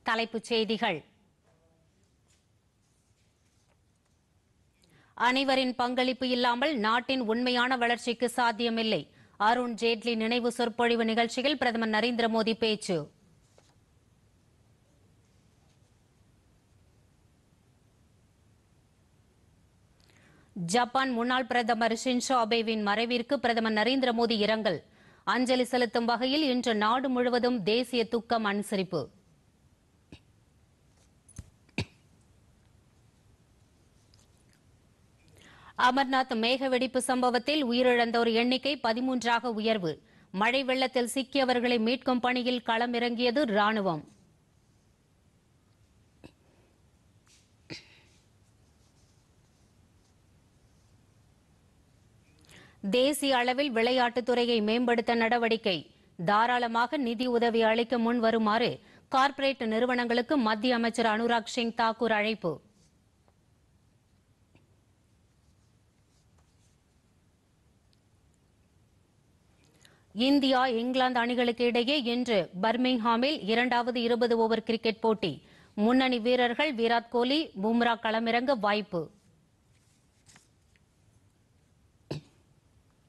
தலைப்புச் செய்திகள் அனைவரின் பங்களிப்பு இல்லாமல் நாட்டின் உண்மையான வளர்ச்சிக்கு சாத்தியமில்லை அருண் ஜேட்லி நினைவு சொற்பொழிவு நிகழ்ச்சியில் பிரதமர் நரேந்திர மோடி பேச்சு ஜப்பான் முன்னாள் பிரதமர் ஷின்சோ அபேவின் மறைவிற்கு பிரதமர் நரேந்திர மோடி இரங்கல் அஞ்சலி செலுத்தும் வகையில் இன்று நாடு முழுவதும் தேசிய துக்கம் அனுசரிப்பு அமர்நாத் மேக வெடிப்பு சம்பவத்தில் உயிரிழந்தோர் எண்ணிக்கை பதிமூன்றாக உயர்வு மழை வெள்ளத்தில் சிக்கியவர்களை மீட்கும் பணியில் களமிறங்கியது ராணுவம் தேசிய அளவில் விளையாட்டுத் துறையை மேம்படுத்த நடவடிக்கை தாராளமாக நிதி உதவி அளிக்க முன் வருமாறு கார்ப்பரேட் நிறுவனங்களுக்கு மத்திய அமைச்சர் அனுராக் சிங் தாக்கூர் அழைப்பு இந்தியா இங்கிலாந்து அணிகளுக்கு இடையே இன்று பர்மிங்ஹாமில் இரண்டாவது இருபது ஓவர் கிரிக்கெட் போட்டி முன்னணி வீரர்கள் விராட் கோலி பும்ரா களமிறங்க வாய்ப்பு